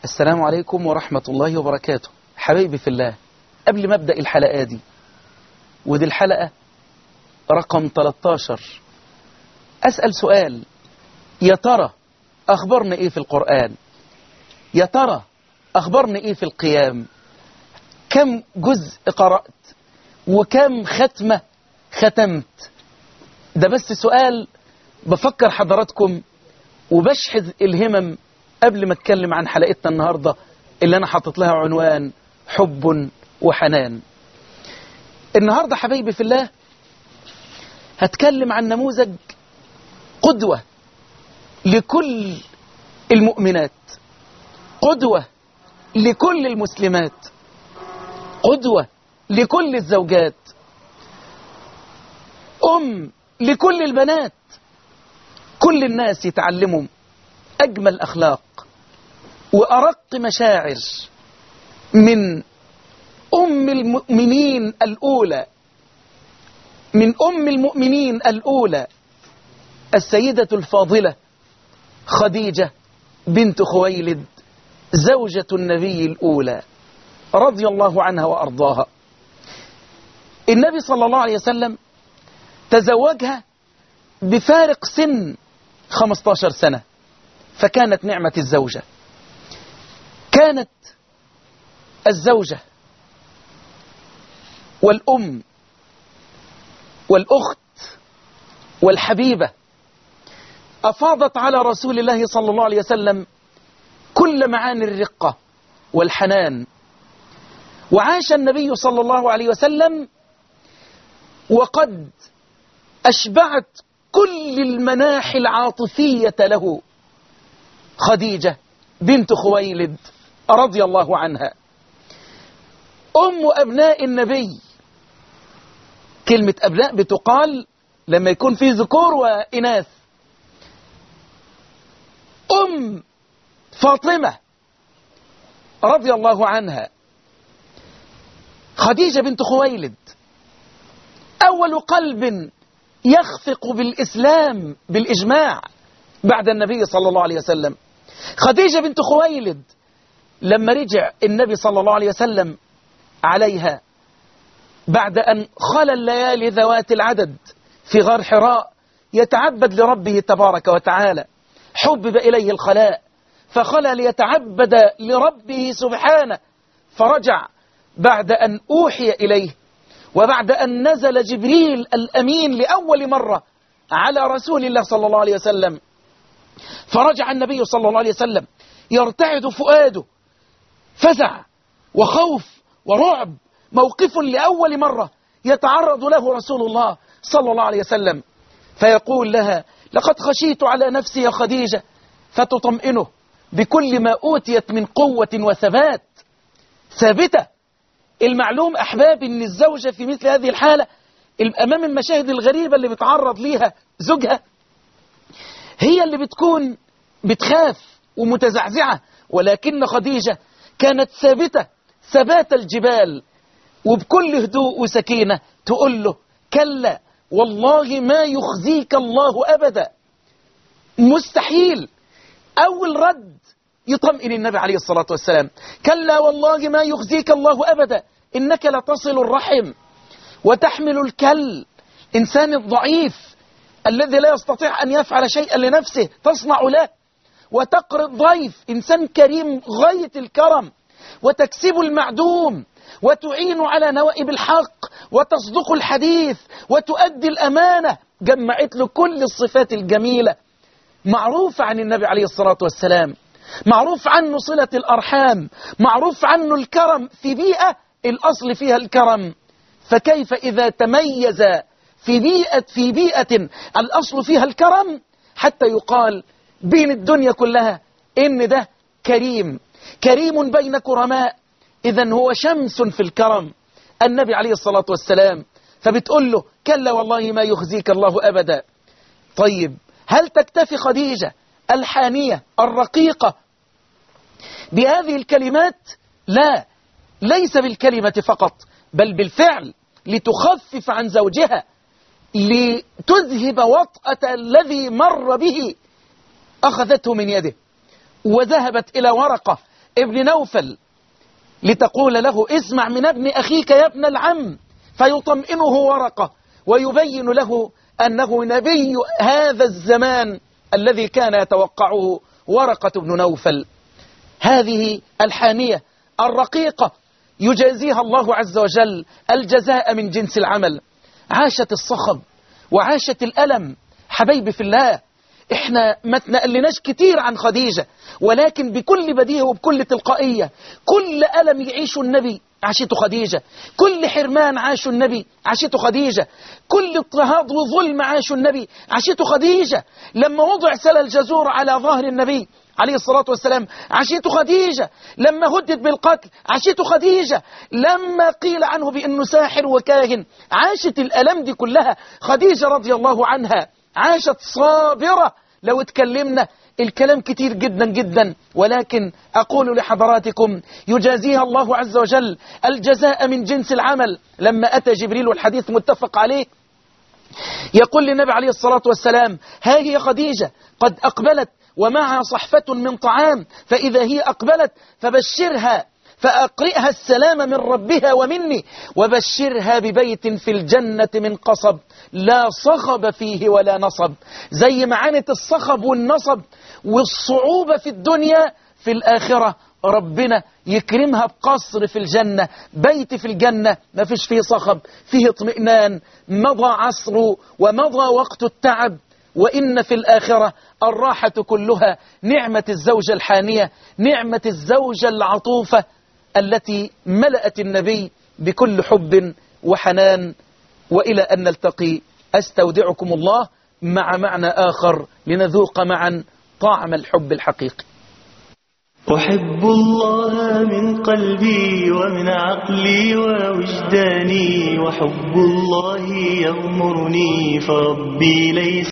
السلام عليكم ورحمة الله وبركاته حبايبي في الله قبل ما أبدأ الحلقة دي ودي الحلقة رقم 13 أسأل سؤال يا ترى أخبرنا إيه في القرآن يا ترى أخبرنا إيه في القيام كم جزء قرأت وكم ختمة ختمت ده بس سؤال بفكر حضراتكم وبشحذ الهمم قبل ما اتكلم عن حلقتنا النهاردة اللي انا حاطط لها عنوان حب وحنان النهاردة حبايبي في الله هتكلم عن نموذج قدوة لكل المؤمنات قدوة لكل المسلمات قدوة لكل الزوجات أم لكل البنات كل الناس يتعلموا أجمل أخلاق وأرق مشاعر من أم المؤمنين الأولى من أم المؤمنين الأولى السيدة الفاضلة خديجة بنت خويلد زوجة النبي الأولى رضي الله عنها وأرضاها النبي صلى الله عليه وسلم تزوجها بفارق سن 15 سنة فكانت نعمة الزوجة كانت الزوجة والأم والأخت والحبيبة أفاضت على رسول الله صلى الله عليه وسلم كل معاني الرقة والحنان وعاش النبي صلى الله عليه وسلم وقد أشبعت كل المناحي العاطفية له خديجة بنت خويلد رضي الله عنها أم أبناء النبي كلمة أبناء بتقال لما يكون في ذكور وإناث أم فاطمة رضي الله عنها خديجة بنت خويلد أول قلب يخفق بالإسلام بالإجماع بعد النبي صلى الله عليه وسلم خديجة بنت خويلد لما رجع النبي صلى الله عليه وسلم عليها بعد أن خلى الليالي ذوات العدد في غار حراء يتعبد لربه تبارك وتعالى حبب إليه الخلاء فخلى ليتعبد لربه سبحانه فرجع بعد أن أوحي إليه وبعد أن نزل جبريل الأمين لأول مرة على رسول الله صلى الله عليه وسلم فرجع النبي صلى الله عليه وسلم يرتعد فؤاده فزع وخوف ورعب موقف لأول مرة يتعرض له رسول الله صلى الله عليه وسلم فيقول لها لقد خشيت على نفسي يا خديجة فتطمئنه بكل ما أوتيت من قوة وثبات ثابتة المعلوم أحباب أن الزوجة في مثل هذه الحالة أمام المشاهد الغريبة اللي بتعرض ليها زوجها هي اللي بتكون بتخاف ومتزعزعة ولكن خديجة كانت ثابتة ثبات الجبال وبكل هدوء وسكينة تقول له كلا والله ما يخزيك الله أبدا مستحيل أول رد يطمئن النبي عليه الصلاة والسلام كلا والله ما يخزيك الله أبدا إنك لتصل الرحم وتحمل الكل إنسان الضعيف الذي لا يستطيع أن يفعل شيئا لنفسه تصنع له وتقري الضيف إنسان كريم غاية الكرم وتكسب المعدوم وتعين على نوائب الحق وتصدق الحديث وتؤدي الأمانة جمعت له كل الصفات الجميلة معروف عن النبي عليه الصلاة والسلام معروف عنه صلة الأرحام معروف عنه الكرم في بيئة الأصل فيها الكرم فكيف إذا تميز في بيئة في بيئة الأصل فيها الكرم حتى يقال بين الدنيا كلها إن ده كريم كريم بين كرماء إذا هو شمس في الكرم النبي عليه الصلاة والسلام فبتقول له كلا والله ما يخزيك الله أبدا طيب هل تكتفي خديجة الحانية الرقيقة بهذه الكلمات لا ليس بالكلمة فقط بل بالفعل لتخفف عن زوجها لتذهب وطأة الذي مر به أخذته من يده وذهبت إلى ورقة ابن نوفل لتقول له اسمع من ابن أخيك يا ابن العم فيطمئنه ورقة ويبين له أنه نبي هذا الزمان الذي كان يتوقعه ورقة بن نوفل هذه الحانية الرقيقة يجازيها الله عز وجل الجزاء من جنس العمل عاشت الصخب وعاشت الألم حبيبي في الله احنا ما تنقلناش كتير عن خديجة ولكن بكل بديهة وبكل تلقائية كل ألم يعيشه النبي عاشته خديجة كل حرمان عاشه النبي عاشته خديجة كل اضطهاد وظلم عاشه النبي عاشته خديجة لما وضع سل الجزور على ظهر النبي عليه الصلاة والسلام عشيته خديجة لما هدد بالقتل عشيته خديجة لما قيل عنه بأنه ساحر وكاهن عاشت الألم دي كلها خديجة رضي الله عنها عاشت صابرة لو اتكلمنا الكلام كتير جدا جدا ولكن أقول لحضراتكم يجازيها الله عز وجل الجزاء من جنس العمل لما أتى جبريل والحديث متفق عليه يقول للنبي عليه الصلاة والسلام ها هي خديجة قد أقبلت ومعها صحفة من طعام فإذا هي أقبلت فبشرها فأقرئها السلام من ربها ومني وبشرها ببيت في الجنة من قصب لا صخب فيه ولا نصب زي معانة الصخب والنصب والصعوبة في الدنيا في الآخرة ربنا يكرمها بقصر في الجنة بيت في الجنة ما فيش فيه صخب فيه اطمئنان مضى عصره ومضى وقت التعب وإن في الآخرة الراحة كلها نعمة الزوجة الحانية نعمة الزوجة العطوفة التي ملأت النبي بكل حب وحنان وإلى أن نلتقي أستودعكم الله مع معنى آخر لنذوق معا طعم الحب الحقيقي أحب الله من قلبي ومن عقلي ووجداني وحب الله يغمرني فربي ليس